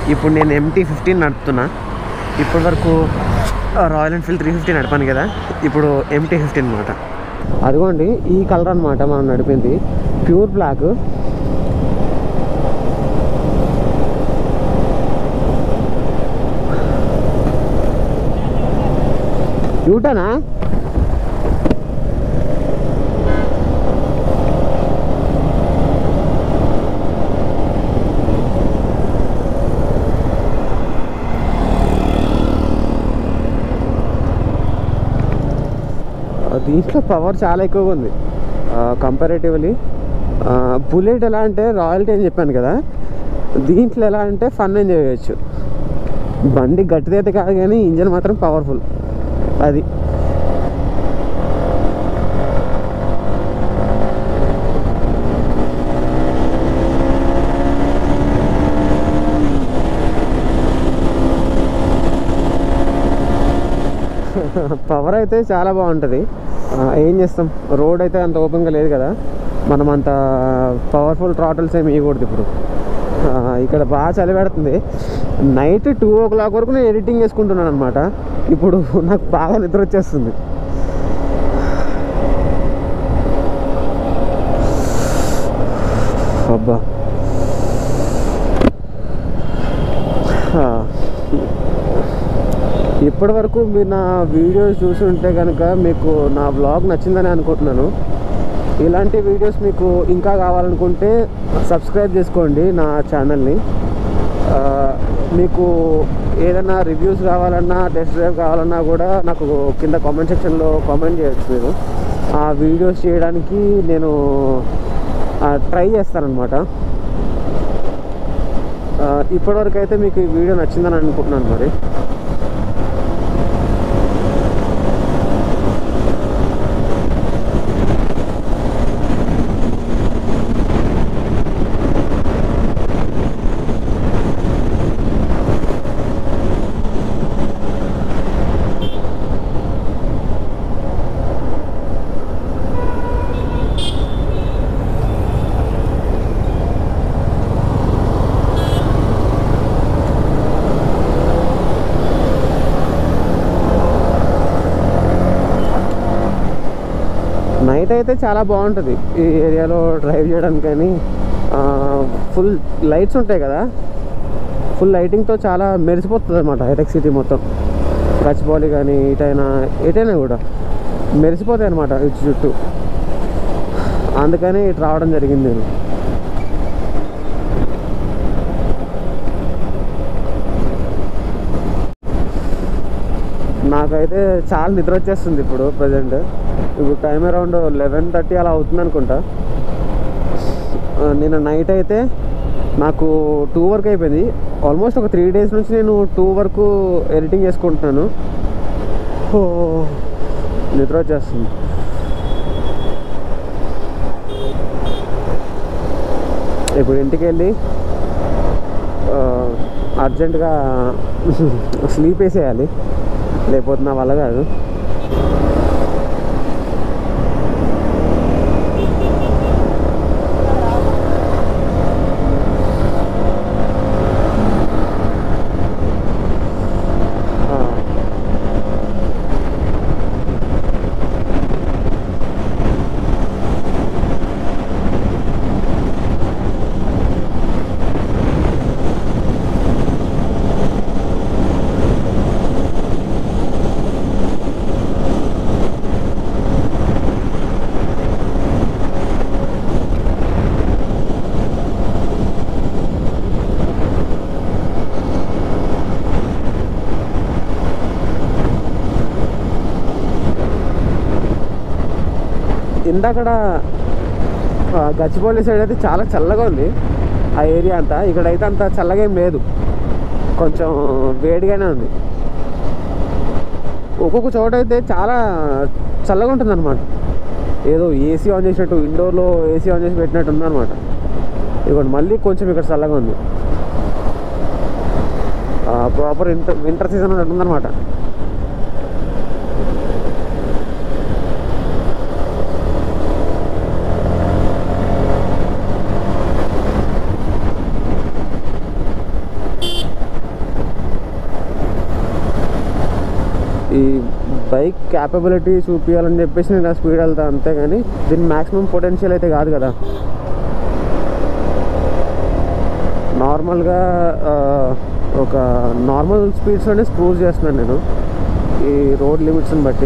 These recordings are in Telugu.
ఇప్పుడు నేను ఎంటీ ఫిఫ్టీన్ నడుపుతున్నా ఇప్పటి వరకు రాయల్ ఎన్ఫీల్డ్ త్రీ ఫిఫ్టీ నడిపాను కదా ఇప్పుడు ఎంటీ ఫిఫ్టీన్ అనమాట అదిగోండి ఈ కలర్ అనమాట మనం నడిపింది ప్యూర్ బ్లాక్ యూటనా దీంట్లో పవర్ చాలా ఎక్కువగా ఉంది కంపారేటివ్లీ బుల్లెట్ ఎలా అంటే రాయల్టీ అని చెప్పాను కదా దీంట్లో ఎలా అంటే ఫన్ ఎంజాయ్ చేయొచ్చు బండి గట్టిదైతే కాదు కానీ ఇంజన్ మాత్రం పవర్ఫుల్ అది పవర్ అయితే చాలా బాగుంటుంది ఆ, ఏం చేస్తాం రోడ్ అయితే అంత ఓపెన్గా లేదు కదా మనం అంత పవర్ఫుల్ ట్రాటల్స్ ఏమి ఇవ్వకూడదు ఇప్పుడు ఆ, ఇక్కడ బాగా చలి పెడుతుంది నైట్ టూ ఓ క్లాక్ వరకు నేను ఎడిటింగ్ చేసుకుంటున్నాను అనమాట ఇప్పుడు నాకు బాగా నిద్ర వచ్చేస్తుంది అబ్బా ఆ. ఇప్పటి వరకు మీరు నా వీడియోస్ చూసి ఉంటే కనుక మీకు నా బ్లాగ్ నచ్చిందని అనుకుంటున్నాను ఇలాంటి వీడియోస్ మీకు ఇంకా కావాలనుకుంటే సబ్స్క్రైబ్ చేసుకోండి నా ఛానల్ని ఆ, మీకు ఏదైనా రివ్యూస్ కావాలన్నా టెస్ట్ డ్రైవ్ కావాలన్నా కూడా నాకు కింద కామెంట్ సెక్షన్లో కామెంట్ చేయొచ్చు మీరు ఆ వీడియోస్ చేయడానికి నేను ట్రై చేస్తానన్నమాట ఆ, ఇప్పటివరకు అయితే మీకు ఈ వీడియో నచ్చిందని అనుకుంటున్నాను మరి నైట్ అయితే చాలా బాగుంటుంది ఈ ఏరియాలో డ్రైవ్ చేయడానికి కానీ ఫుల్ లైట్స్ ఉంటాయి కదా ఫుల్ లైటింగ్తో చాలా మెరిసిపోతుంది అనమాట హైటెక్ సిటీ మొత్తం గచ్చిబౌలి కానీ ఇటైనా ఎటైనా కూడా మెరిసిపోతాయి అనమాట ఇటు చుట్టూ అందుకని ఇటు రావడం జరిగింది నేను నాకైతే చాలా నిద్ర వచ్చేస్తుంది ఇప్పుడు ప్రజెంట్ ఇప్పుడు టైం అరౌండ్ లెవెన్ థర్టీ అలా అవుతుంది అనుకుంటా ఆ, నిన్న నైట్ అయితే నాకు టూ వరకు అయిపోయింది ఆల్మోస్ట్ ఒక త్రీ డేస్ నుంచి నేను టూ వరకు ఎడిటింగ్ చేసుకుంటున్నాను ఓ, నిద్ర వచ్చేస్తుంది ఇప్పుడు ఇంటికి వెళ్ళి ఆ, అర్జెంటుగా స్లీప్ వేసేయాలి లేకపోతే నా వల్ల కాదు ఆ. ఇందాకడ ఆ, గచ్చిబౌలి సైడ్ అయితే చాలా చల్లగా ఉంది ఆ ఏరియా అంతా ఇక్కడైతే అంత చల్లగా ఏం లేదు కొంచెం వేడిగానే ఉంది ఒక్కొక్క చోట అయితే చాలా చల్లగా ఉంటుంది అనమాట ఏదో ఏసీ ఆన్ చేసినట్టు ఇండోర్లో ఏసీ ఆన్ చేసి పెట్టినట్టు ఉందన్నమాట ఇదిగోండి మళ్ళీ కొంచెం ఇక్కడ చల్లగా ఉంది ప్రాపర్ వింటర్ వింటర్ సీజన్ ఉన్నట్టు ఉందన్నమాట బైక్ క్యాపబిలిటీ చూపించాలని చెప్పేసి నేను ఆ స్పీడ్ వెళ్తా అంతే కానీ దీని మ్యాక్సిమం పొటెన్షియల్ అయితే కాదు కదా నార్మల్గా ఆ, ఒక నార్మల్ స్పీడ్స్లోనే క్రూజ్ చేస్తున్నాను నేను ఈ రోడ్ లిమిట్స్ని బట్టి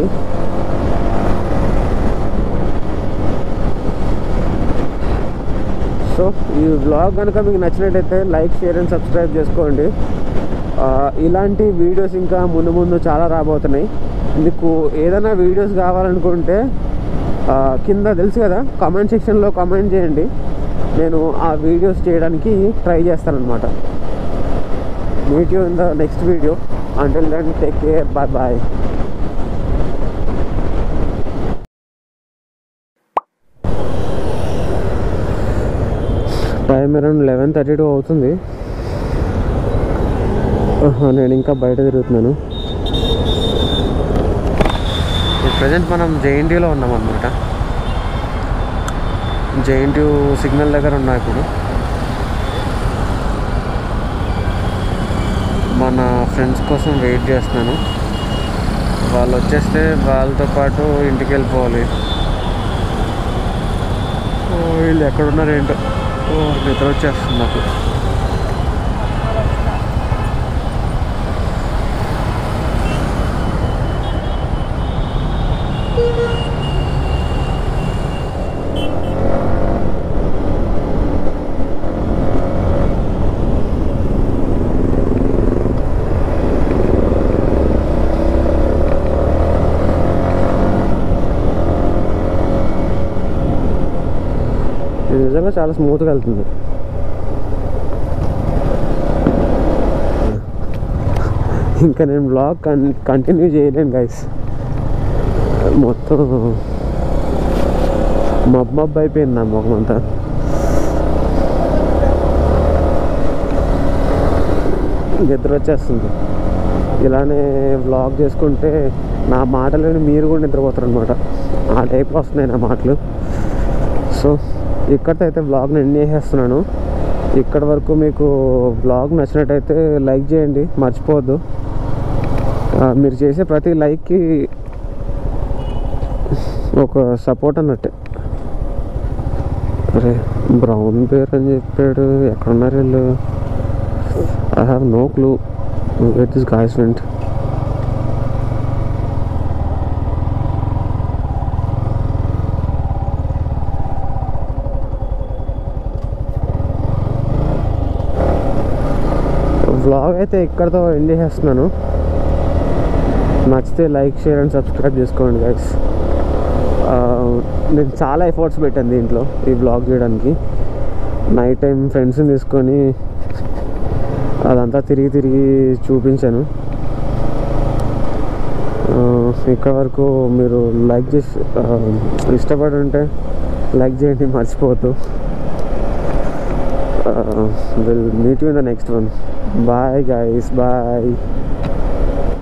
సో ఈ వ్లాగ్ కనుక మీకు నచ్చినట్టయితే లైక్ షేర్ అండ్ సబ్స్క్రైబ్ చేసుకోండి ఆ, ఇలాంటి వీడియోస్ ఇంకా ముందు ముందు చాలా రాబోతున్నాయి మీకు ఏదైనా వీడియోస్ కావాలనుకుంటే ఆ, కింద తెలుసు కదా కామెంట్ సెక్షన్లో కామెంట్ చేయండి నేను ఆ వీడియోస్ చేయడానికి ట్రై చేస్తానన్నమాట meet you in the next video until then take care bye bye time around eleven thirty two అవుతుంది ఆహా, నేను ఇంకా బయట తిరుగుతున్నాను ప్రజెంట్ మనం జేఎన్టీయూలో ఉన్నాం అనమాట జేఎన్టీయూ సిగ్నల్ దగ్గర ఉన్నా ఇప్పుడు మన ఫ్రెండ్స్ కోసం వెయిట్ చేస్తున్నాను వాళ్ళు వచ్చేస్తే వాళ్ళతో పాటు ఇంటికి వెళ్ళిపోవాలి ఓ, వీళ్ళు ఎక్కడున్నారు ఏంటో ఓ నిద్ర వచ్చేస్తుంది నాకు ఇది నిజంగా చాలా స్మూత్గా వెళ్తుంది ఇంకా నేను బ్లాగ్ కన్ కంటిన్యూ చేయలేను గైస్ మొత్తం మబ్బు మబ్బు అయిపోయింది నా ముఖం అంతా నిద్ర వచ్చేస్తుంది ఇలానే వ్లాగ్ చేసుకుంటే నా మాటలని మీరు కూడా నిద్రపోతారు అనమాట ఆ టైప్ వస్తున్నాయి నా మాటలు సో ఇక్కడితో అయితే బ్లాగ్ని ఎండ్ చేసేస్తున్నాను ఇక్కడ వరకు మీకు బ్లాగ్ నచ్చినట్టయితే లైక్ చేయండి మర్చిపోవద్దు ఆ, మీరు చేసే ప్రతి లైక్కి ఒక సపోర్ట్ అన్నట్టే అరే బ్రౌన్ పేర్ అని చెప్పాడు ఎక్కడున్నారు వీళ్ళు I have no clue it is guys went vlog అయితే ఇక్కడితో ఎండ్ చేసేస్తున్నాను నచ్చితే లైక్ షేర్ అండ్ సబ్స్క్రైబ్ చేసుకోండి గైస్ నేను చాలా ఎఫర్ట్స్ పెట్టాను దీంట్లో ఈ బ్లాగ్ చేయడానికి నైట్ టైం ఫ్రెండ్స్ని తీసుకొని అదంతా తిరిగి తిరిగి చూపించాను ఆ, ఇక్కడ వరకు మీరు లైక్ చేసి ఆ, ఇష్టపడి ఉంటే లైక్ చేయండి మర్చిపోవద్దు will meet you in the next one bye guys bye